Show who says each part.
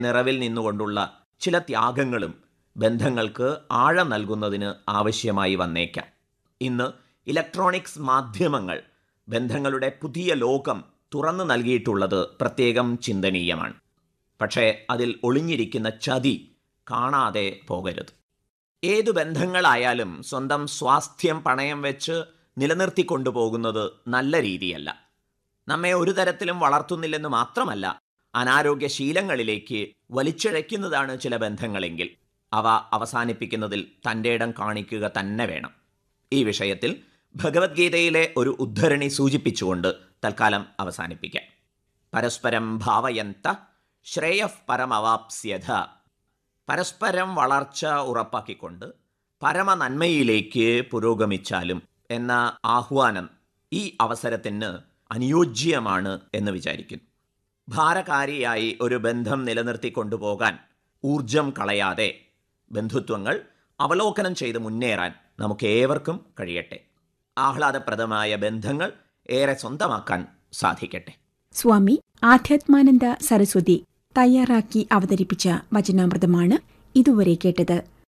Speaker 1: നിറവിൽ നിന്നുകൊണ്ടുള്ള ചില ത്യാഗങ്ങളും ബന്ധങ്ങൾക്ക് ആഴം നൽകുന്നതിന് ആവശ്യമായി വന്നേക്കാം ഇന്ന് ഇലക്ട്രോണിക്സ് മാധ്യമങ്ങൾ ബന്ധങ്ങളുടെ പുതിയ ലോകം തുറന്നു നൽകിയിട്ടുള്ളത് പ്രത്യേകം ചിന്തനീയമാണ് പക്ഷേ അതിൽ ഒളിഞ്ഞിരിക്കുന്ന ചതി കാണാതെ പോകരുത് ഏതു ബന്ധങ്ങളായാലും സ്വന്തം സ്വാസ്ഥ്യം പണയം വെച്ച് നിലനിർത്തിക്കൊണ്ടുപോകുന്നത് നല്ല രീതിയല്ല നമ്മെ ഒരു തരത്തിലും വളർത്തുന്നില്ലെന്ന് മാത്രമല്ല അനാരോഗ്യ ശീലങ്ങളിലേക്ക് വലിച്ചിഴയ്ക്കുന്നതാണ് ചില ബന്ധങ്ങളെങ്കിൽ അവ അവസാനിപ്പിക്കുന്നതിൽ തൻ്റെ ഇടം കാണിക്കുക തന്നെ വേണം ഈ വിഷയത്തിൽ ഭഗവത്ഗീതയിലെ ഒരു ഉദ്ധരണി സൂചിപ്പിച്ചുകൊണ്ട് തൽക്കാലം അവസാനിപ്പിക്കാം പരസ്പരം ഭാവയന്ത ശ്രേയഃ പരമവാപ്സ്യഥ പരസ്പരം വളർച്ച ഉറപ്പാക്കിക്കൊണ്ട് പരമനന്മയിലേക്ക് പുരോഗമിച്ചാലും എന്ന ആഹ്വാനം ഈ അവസരത്തിന് അനുയോജ്യമാണ് എന്ന് വിചാരിക്കുന്നു ഭാരകാരിയായി ഒരു ബന്ധം നിലനിർത്തി കൊണ്ടുപോകാൻ ഊർജം കളയാതെ ബന്ധുത്വങ്ങൾ അവലോകനം ചെയ്ത് മുന്നേറാൻ നമുക്ക് ഏവർക്കും കഴിയട്ടെ ആഹ്ലാദപ്രദമായ ബന്ധങ്ങൾ ഏറെ സ്വന്തമാക്കാൻ സാധിക്കട്ടെ
Speaker 2: സ്വാമി ആധ്യാത്മാനന്ദ സരസ്വതി തയ്യാറാക്കി അവതരിപ്പിച്ച വചനാമൃതമാണ് ഇതുവരെ കേട്ടത്